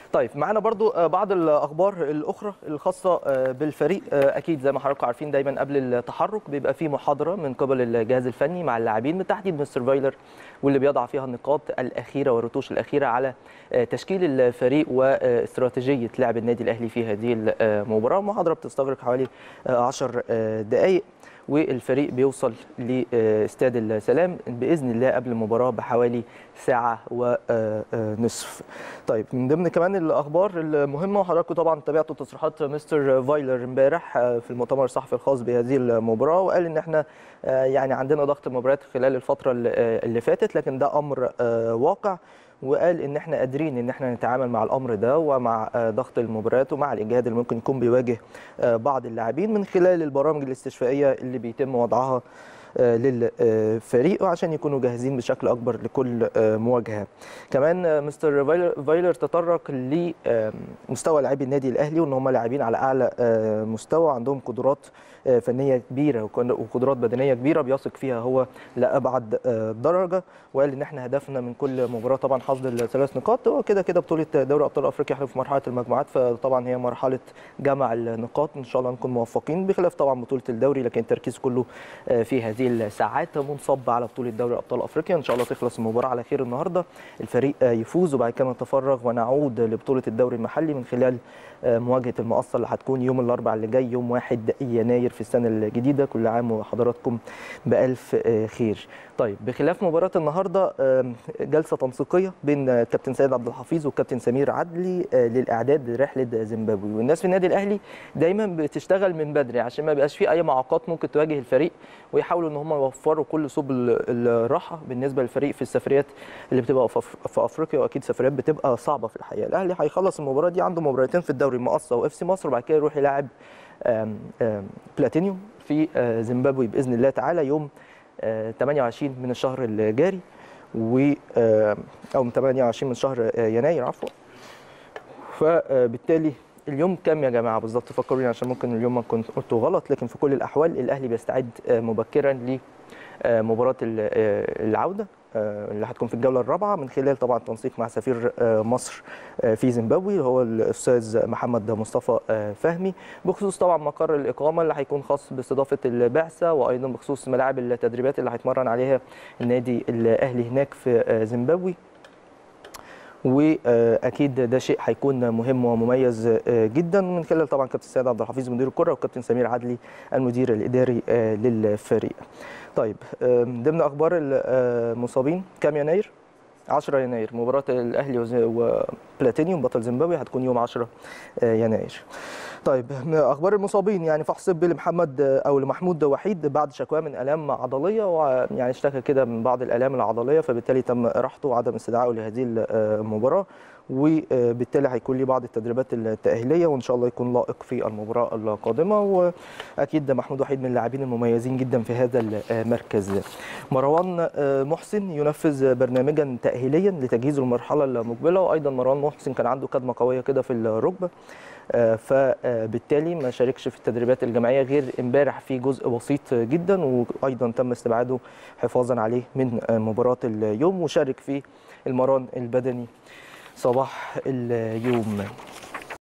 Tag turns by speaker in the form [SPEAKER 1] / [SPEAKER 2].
[SPEAKER 1] طيب معانا برضو بعض الاخبار الاخرى الخاصه بالفريق اكيد زي ما حضراتكم عارفين دايما قبل التحرك بيبقى في محاضره من قبل الجهاز الفني مع اللاعبين بالتحديد مستر فايلر واللي بيضع فيها النقاط الاخيره والرتوش الاخيره على تشكيل الفريق واستراتيجيه لعب النادي الاهلي في هذه المباراه المحاضره بتستغرق حوالي 10 دقائق والفريق بيوصل لاستاد السلام باذن الله قبل المباراه بحوالي ساعه ونصف. طيب من ضمن كمان الاخبار المهمه وحضراتكم طبعا تابعتوا تصريحات مستر فايلر امبارح في المؤتمر الصحفي الخاص بهذه المباراه وقال ان احنا يعني عندنا ضغط مباريات خلال الفتره اللي فاتت لكن ده امر واقع وقال ان احنا قادرين ان احنا نتعامل مع الامر ده ومع ضغط المباريات ومع الاجهاد اللي ممكن يكون بيواجه بعض اللاعبين من خلال البرامج الاستشفائيه اللي بيتم وضعها للفريق وعشان يكونوا جاهزين بشكل اكبر لكل مواجهه. كمان مستر فايلر تطرق لمستوى لاعبي النادي الاهلي وان هم لاعبين على اعلى مستوى عندهم قدرات فنيه كبيره وقدرات بدنيه كبيره بيثق فيها هو لابعد درجه وقال ان احنا هدفنا من كل مباراه طبعا حصد الثلاث نقاط وكده كده بطوله دوري ابطال افريقيا احنا في مرحله المجموعات فطبعا هي مرحله جمع النقاط ان شاء الله نكون موفقين بخلاف طبعا بطوله الدوري لكن التركيز كله في هذه الساعات منصب على بطوله دوري ابطال افريقيا ان شاء الله تخلص المباراه على خير النهارده الفريق يفوز وبعد كده نتفرغ ونعود لبطوله الدوري المحلي من خلال مواجهه المقصه اللي هتكون يوم الاربعاء اللي جاي يوم 1 يناير في السنه الجديده كل عام وحضراتكم بالف خير طيب بخلاف مباراه النهارده جلسه تنسيقيه بين كابتن سيد عبد الحفيظ والكابتن سمير عدلي للاعداد لرحله زيمبابوي والناس في النادي الاهلي دايما بتشتغل من بدري عشان ما يبقاش في اي معوقات ممكن تواجه الفريق ويحاولوا ان هم يوفروا كل سبل الراحه بالنسبه للفريق في السفريات اللي بتبقى في افريقيا واكيد سفريات بتبقى صعبه في الحقيقه الاهلي هيخلص المباراه دي عنده مباراتين في الدوري المقصه واف سي مصر وبعد كده يروح يلاعب بلاتينيوم في زيمبابوي باذن الله تعالى يوم 28 من الشهر الجاري و او من 28 من شهر يناير عفوا فبالتالي اليوم كام يا جماعه بالظبط فكروني عشان ممكن اليوم ما كنت قلته غلط لكن في كل الاحوال الاهلي بيستعد مبكرا لمباراه العوده اللي هتكون في الجوله الرابعه من خلال طبعا تنسيق مع سفير مصر في زيمبابوي هو الاستاذ محمد مصطفى فهمي بخصوص طبعا مقر الاقامه اللي هيكون خاص باستضافه البعثه وايضا بخصوص ملاعب التدريبات اللي هيتمرن عليها النادي الاهلي هناك في زيمبابوي واكيد ده شيء هيكون مهم ومميز جدا من خلال طبعا كابتن سيد عبد الحفيظ مدير الكره والكابتن سمير عدلي المدير الاداري للفريق. طيب ضمن اخبار المصابين كام يناير؟ 10 يناير مباراه الاهلي وبلاتينيوم بطل زيمبابوي هتكون يوم 10 يناير. طيب اخبار المصابين يعني فحص طبي لمحمد او لمحمود وحيد بعد شكوى من الام عضليه ويعني اشتكى كده من بعض الالام العضليه فبالتالي تم راحته وعدم استدعائه لهذه المباراه وبالتالي هيكون ليه بعض التدريبات التاهيليه وان شاء الله يكون لائق في المباراه القادمه واكيد محمود وحيد من اللاعبين المميزين جدا في هذا المركز مروان محسن ينفذ برنامجا تاهيليا لتجهيزه للمرحله المقبله وايضا مروان محسن كان عنده كدمه قويه كده في الركبه فبالتالي ما شاركش في التدريبات الجماعيه غير امبارح في جزء بسيط جدا وايضا تم استبعاده حفاظا عليه من مباراه اليوم وشارك في المران البدني صباح اليوم